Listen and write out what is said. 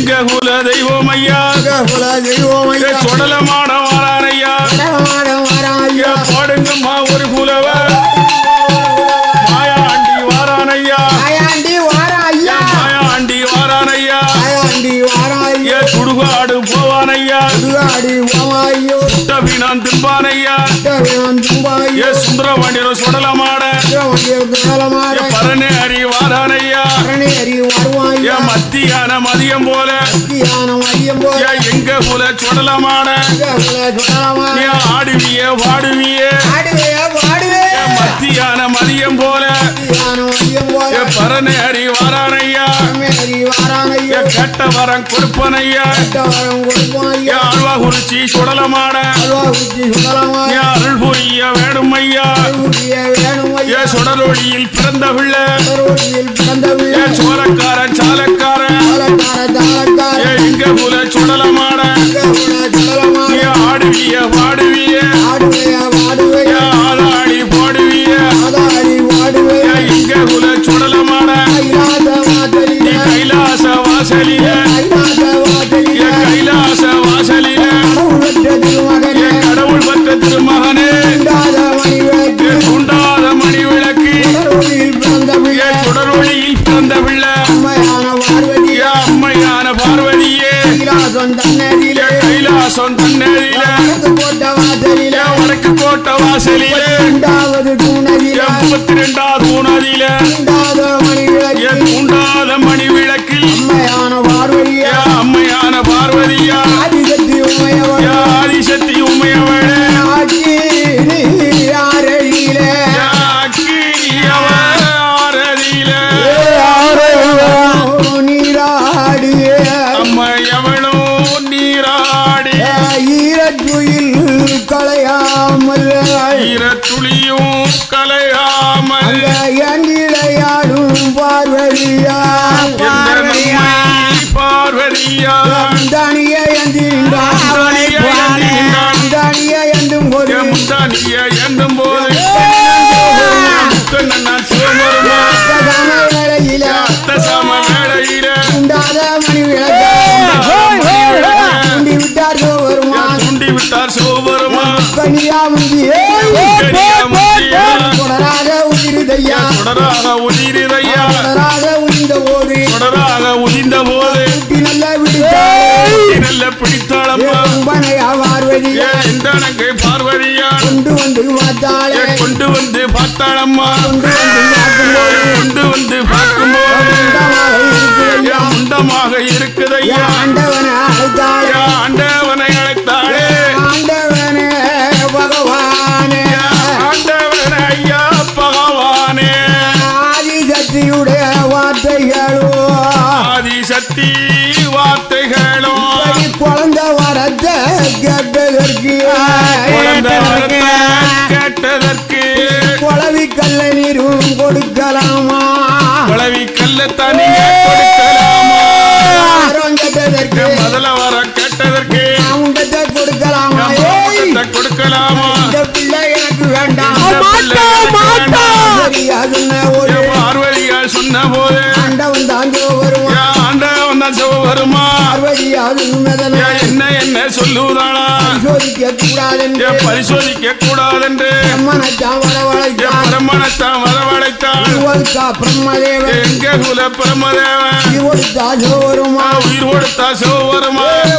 எங்க குல தெய்வம் ஐயா குல தெய்வம் ஏ, ஐயா சுடலமான வாரானையா வடவாட வாராய்யா பாடுங்கம்மா ஒரு குலவ மாயாண்டி வாரானையா ஆயாண்டி வாராய்யா மாயாண்டி வாரானையா ஆயாண்டி வாராய்யா ஏ சுடுகாடு போவானையா சுடுகாடி வாவாயோ நான் திம்பானையா வேணாம் தும்பாயோ ஏ சுந்தரவாண்டியர் சுடலமாட காலமாட ஏ பரணி அறி வாரானையா கரணேறி ஏ வருவாய்யா மத்தியான மதியம் போல தியான மையம் போல ஏ எங்க குல சுடலமாட குல சுடலமா நீ ஆடுவிய வாடுவிய ஆடுவே பாடுவே மத்தியான மதியம் போல தியான மையம் போல ஏ பரணி அறி வாரானையா கரணேறி வாரானையா ஏ கெட்ட வரம் கொடுப்பனையா வரம் கொடுப்பாய்யா ஏ அல்வா குறிச்சி சுடலமாட அல்வா ஊற்றி சுடலமா ஏ அருள் புரிய வேணும் ஐயா வேணும் ஏ ஐயா சுடலொளியில் பிறந்த பிள்ளை கரோடியில் பிறந்த ஏ சோரக்காரன் சாலக்காரன் தாளக்கார தாளக்கார ஏ இங்க புல சுடலமாட சுடலமா நீ ஆடுவிய பாடுவிய ஆடுவையா ஏ வாடுவையா ஆதாளி போடுவிய ஆதாரி ஏ வாடுவையா இங்க புல சுடலமாட கைலாச நீ வாசலில கைலாச வாசலில கைலாச வாசலில ஏ கைலாச வாசலில கடவுளற்ற திருமகனே ஏ கடவுள் பற்ற திருமகனே இண்டாத மணி விளக்கு ஏ குண்டாத மணி விளக்கு கடவுளில் பிறந்த ஏ பிள்ளை சுடரொளியில் பிறந்த பிள்ளை அம்மையான பார்வதி ஏ அம்மையான பார்வதியே கைலாசம் தன்னதில ஏ கைலாசம் தன்னேரில வடக்கு போட்ட வாசலில ஏ வடக்கு கோட்டை வாசலில இரண்டாவது தூணதில ஏ முப்பத்தி ரெண்டாவது ஊனதில இண்டாத மணி ஏ விளக்கு குண்டாத மணி விளக்கில் அம்மையான பார்வதியா ஏ அம்மையான பார்வதியா ஆதிசக்தி உமையவள் ஏ ஆதிசக்தி உமையவளே ஆட்சி நீராரழியில ஏ அக்கினியவ ஆரதியில நீராடிய அம்மையவளும் நீராடி ஈரத்துயில் களையாமல் ஈரத்துளியும் கலையாமல் அங்க எண்டிலையாடும் பார்வதியா எந்த நம்மை பார்வதியா தனிய எந்திரின்றான் தனிய எந்திரின்றான். தனிய எந்தும் ஒரு என் முந்தானிய எண்ணும் போது நான் சிவமருமா வேளையில அத்த சாம வேளையில உண்டாத மணி விளக்க உண்டி விட்டார் வருமான் தூண்டி விட்டார் சிவபெருமா கனியா முந்தி தொடராக உதிரிதையா தொடராக உதிரிதையா தொடராக உதிர்ந்த போது தொடராக உதிர்ந்த போது குட்டி நல்ல விடுத்தாள் நல்ல பிடித்தாளம்மா உம்பனையா பார்வதியா ஏன் இந்த நங்கை பார்வதியா கொண்டு வந்து பார்த்தாளே ஏன் கொண்டு வந்து பார்த்தாளம்மா கொண்டு வந்து பார்க்கும்போது கொண்டு வந்து பார்க்கும்போது உண்டமாக இருக்குதையா ஏன் முண்டமாக இருக்குதையா ஆண்டவனை அழைத்தாளே ஏன் ஆண்டவனை அழைத்தாளே ஆண்டவனே பகவானே ஆண்டவன் ஐயா பகவானே ஆதிசக்தியுடைய வார்த்தைகளோ ஆதிசக்தி வார்த்தைகளும் இப்படி குழந்தை வரத்தை கேட்டதற்கு குழந்தை வரத்தை கேட்டதற்கு குளவி கல்ல நீரும் கொடுக்கலாமா குளவி கல்ல தனிய கொடுக்கலாமா ஆரம் கேட்டதற்கு முதல்ல வர கேட்டதற்கு உண்டத்தை கொடுக்கலாமா ஏய், மாட்டத்தை கொடுக்கலாமா இந்த பிள்ளை எனக்கு வேண்டாம் இந்த பிள்ளை எனக்கு வேண்டாம். சரியா சொன்ன ஒரு என் பார்வதியால் சொன்ன போது ஆண்டவன் தான் வருவான் என் ஆண்டவன் தான் சிவபெருமா பார்வதியா சொன்னதனை என் என்ன என்ன சொல்லுவதானா சோதிக்க கூடாதென்று என் பரிசோதிக்க கூடாதென்று மனச்சான் என் வரவழைத்தான் பிரம்மணத்தான் வரவழைத்தான் இவளுக்கா பிரம்மதேவன் எங்க குல பிரமதேவன் இவளுக்கா சோருமா உயிர் கொடுத்தா சிவபெருமா